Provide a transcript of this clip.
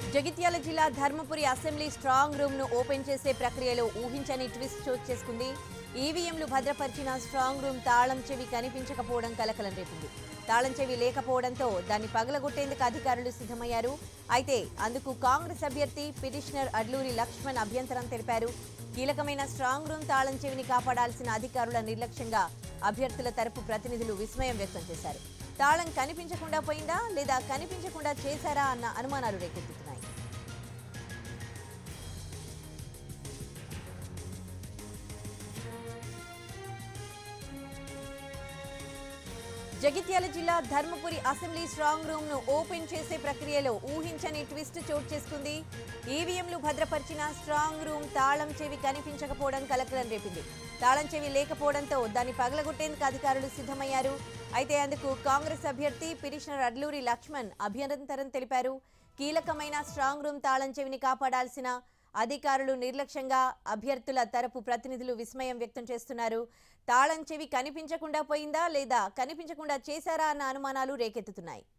జగిత్యాల జిల్లా Dharmapuri assembly strong room ను open చేసే ప్రక్రియలో ఊహించని ట్విస్ట్ చోటు చేసుకుంది ఈవీఎంలు భద్రపరిచిన స్ట్రాంగ్ రూమ్ తాళం చెవి కనిపించకపోవడం కలకలం రేపింది తాళం చెవి లేకపోవడంతో దాన్ని పగలగొట్టేందుకు అధికారులు సిద్ధమయ్యారు అయితే అందుకు కాంగ్రెస్ అభ్యర్థి పిటిషనర్ అడ్లూరి లక్ష్మణ్ అభ్యంతరం తెలిపారు కీలకమైన స్ట్రాంగ్ రూమ్ తాళం చెవిని కాపాడాల్సిన అధికారుల నిర్లక్ష్యంగా అభ్యర్థుల తరపు ప్రతినిధులు విస్మయం వ్యక్తం చేశారు తాళం కనిపించకుండా పోయిందా లేదా కనిపించకుండా చేశారా అన్న అనుమానాలు రేకెత్తుతున్నాయి జగిత్యాల జిల్లా ధర్మపురి అసెంబ్లీ స్ట్రాంగ్ రూమ్ ను ఓపెన్ చేసే ప్రక్రియలో ఊహించని ట్విస్ట్ చోటు చేసుకుంది ఈవీఎంలు భద్రపరిచిన స్ట్రాంగ్ రూమ్ తాళం చెవి కనిపించకపోవడం కలకలం రేపింది తాళం చెవి లేకపోవడంతో దాన్ని పగలగొట్టేందుకు అధికారులు సిద్ధమయ్యారు అయితే అందుకు కాంగ్రెస్ అభ్యర్థి పిటిషనర్ అడ్లూరి లక్ష్మణ్ అభ్యంతరం తెలిపారు కీలకమైన స్ట్రాంగ్ రూమ్ తాళం చెవిని కాపాడాల్సిన అధికారులు నిర్లక్ష్యంగా అభ్యర్థుల తరపు ప్రతినిధులు విస్మయం వ్యక్తం చేస్తున్నారు తాళం చెవి కనిపించకుండా పోయిందా లేదా కనిపించకుండా చేశారా అన్న అనుమానాలు రేకెత్తుతున్నాయి